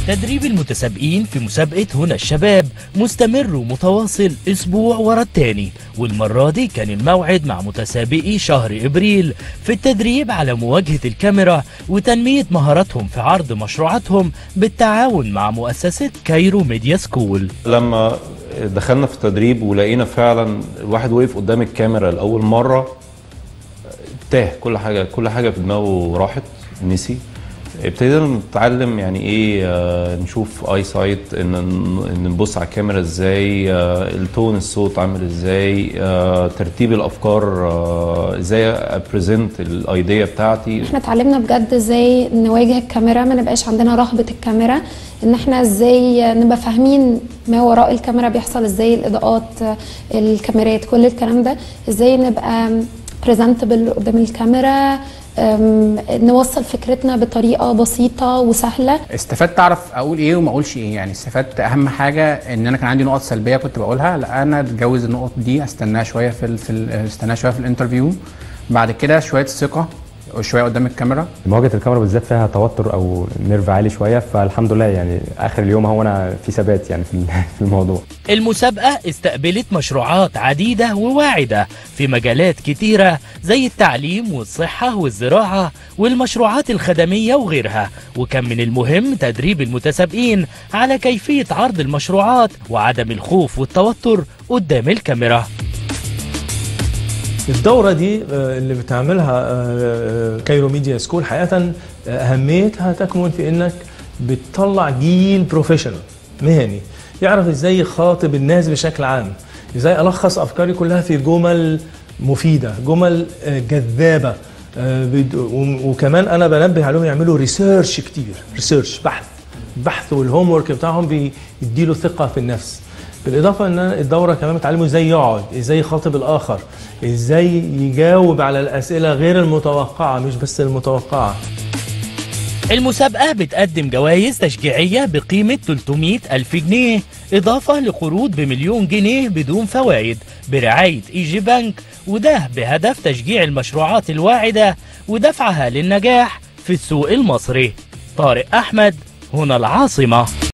تدريب المتسابقين في مسابقة هنا الشباب مستمر ومتواصل أسبوع ورا التاني والمرة دي كان الموعد مع متسابقي شهر إبريل في التدريب على مواجهة الكاميرا وتنمية مهاراتهم في عرض مشروعاتهم بالتعاون مع مؤسسة كايرو ميديا سكول لما دخلنا في التدريب ولقينا فعلا الواحد وقف قدام الكاميرا لأول مرة تاه كل حاجة كل حاجة في دماغه راحت نسي ابتدينا نتعلم يعني ايه آه، نشوف اي سايت ان ان نبص على الكاميرا ازاي آه، التون الصوت عامل ازاي آه، ترتيب الافكار آه، ازاي ابريزنت الايديا بتاعتي احنا اتعلمنا بجد ازاي نواجه الكاميرا ما نبقاش عندنا رهبة الكاميرا ان احنا ازاي نبقى فاهمين ما وراء الكاميرا بيحصل ازاي الاضاءات الكاميرات كل الكلام ده ازاي نبقى بريزنتبل قدام الكاميرا أم، نوصل فكرتنا بطريقة بسيطة وسهلة استفدت اعرف اقول ايه وما اقولش ايه يعني استفدت اهم حاجه ان انا كان عندي نقط سلبيه كنت بقولها لا انا اتجوز النقط دي استناها شويه في ال في ال استناها شويه في الانترفيو بعد كده شويه ثقه وشويه قدام الكاميرا مواجهه الكاميرا بالذات فيها توتر او نيرف عالي شويه فالحمد لله يعني اخر اليوم هو انا في ثبات يعني في في الموضوع المسابقة استقبلت مشروعات عديدة وواعدة في مجالات كتيرة زي التعليم والصحة والزراعة والمشروعات الخدمية وغيرها وكان من المهم تدريب المتسابقين على كيفية عرض المشروعات وعدم الخوف والتوتر قدام الكاميرا الدورة دي آه، اللي بتعملها آه، كايرو ميديا سكول حقيقة آه، أهميتها تكمن في إنك بتطلع جيل بروفيشنال مهني يعرف إزاي يخاطب الناس بشكل عام إزاي ألخص أفكاري كلها في جمل مفيدة جمل آه، جذابة آه، بد- و- وكمان أنا بنبه عليهم يعملوا ريسيرش كتير ريسيرش بحث البحث والهوم ورك بتاعهم بيديله ثقة في النفس بالاضافه ان أنا الدوره كمان بتعلمه ازاي يقعد ازاي يخاطب الاخر ازاي يجاوب على الاسئله غير المتوقعه مش بس المتوقعه المسابقة بتقدم جوائز تشجيعية بقيمة 300 ألف جنيه إضافة لقروض بمليون جنيه بدون فوائد برعاية إيجي بنك وده بهدف تشجيع المشروعات الواعدة ودفعها للنجاح في السوق المصري طارق أحمد هنا العاصمة